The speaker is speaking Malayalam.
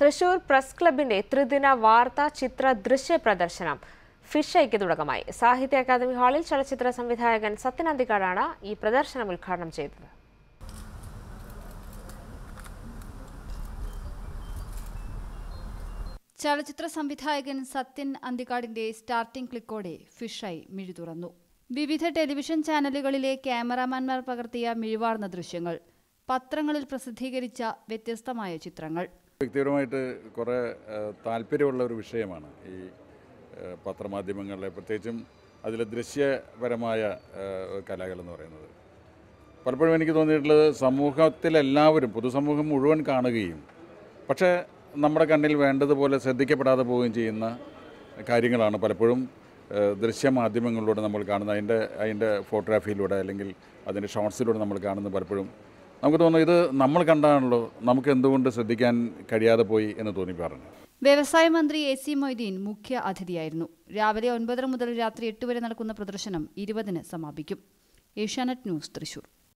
തൃശൂർ പ്രസ് ക്ലബിന്റെ ത്രിദിന വാർത്താ ചിത്ര ദൃശ്യ പ്രദർശനം ഫിഷ് ഐക്ക് തുടക്കമായി സാഹിത്യ അക്കാദമി ഹാളിൽ ചലച്ചിത്ര സംവിധായകൻ സത്യൻ അന്തിക്കാടാണ് ഈ പ്രദർശനം ഉദ്ഘാടനം ചെയ്തത് ചലച്ചിത്ര സംവിധായകൻ സത്യൻ അന്തിക്കാടിന്റെ സ്റ്റാർട്ടിംഗ് ക്ലിക്കോടെ ഫിഷായി മിഴി തുറന്നു വിവിധ ടെലിവിഷൻ ചാനലുകളിലെ ക്യാമറാമാൻമാർ പകർത്തിയ മിഴിവാർന്ന ദൃശ്യങ്ങൾ പത്രങ്ങളിൽ പ്രസിദ്ധീകരിച്ച വ്യത്യസ്തമായ ചിത്രങ്ങൾ വ്യക്തിപരമായിട്ട് കുറേ ഏഹ്, താല്പര്യമുള്ള ഒരു വിഷയമാണ് ഈ ഏഹ്, പത്രമാധ്യമങ്ങളിലെ പ്രത്യേകിച്ചും അതിൽ ദൃശ്യപരമായ ഏഹ്, കലകൾ എന്ന് പറയുന്നത് പലപ്പോഴും എനിക്ക് തോന്നിയിട്ടുള്ളത് സമൂഹത്തിലെല്ലാവരും പൊതുസമൂഹം മുഴുവൻ കാണുകയും പക്ഷേ നമ്മുടെ കണ്ണിൽ വേണ്ടതുപോലെ ശ്രദ്ധിക്കപ്പെടാതെ പോവുകയും ചെയ്യുന്ന കാര്യങ്ങളാണ് പലപ്പോഴും ഏഹ്, ദൃശ്യമാധ്യമങ്ങളിലൂടെ നമ്മൾ കാണുന്നത് അതിൻ്റെ അതിൻ്റെ ഫോട്ടോഗ്രാഫിയിലൂടെ അല്ലെങ്കിൽ അതിൻ്റെ ഷോർട്സിലൂടെ നമ്മൾ കാണുന്നത് പലപ്പോഴും നമുക്ക് തോന്നുന്നു ഇത് നമ്മൾ കണ്ടാണല്ലോ നമുക്ക് എന്തുകൊണ്ട് ശ്രദ്ധിക്കാൻ കഴിയാതെ പോയി എന്ന് തോന്നിപ്പാറുണ്ട് വ്യവസായ മന്ത്രി എ സി മൊയ്തീൻ മുഖ്യ അതിഥിയായിരുന്നു രാവിലെ ഒൻപതര മുതൽ രാത്രി എട്ട് വരെ നടക്കുന്ന പ്രദർശനം ഇരുപതിന് സമാപിക്കും ഏഷ്യാനെറ്റ് ന്യൂസ് തൃശൂർ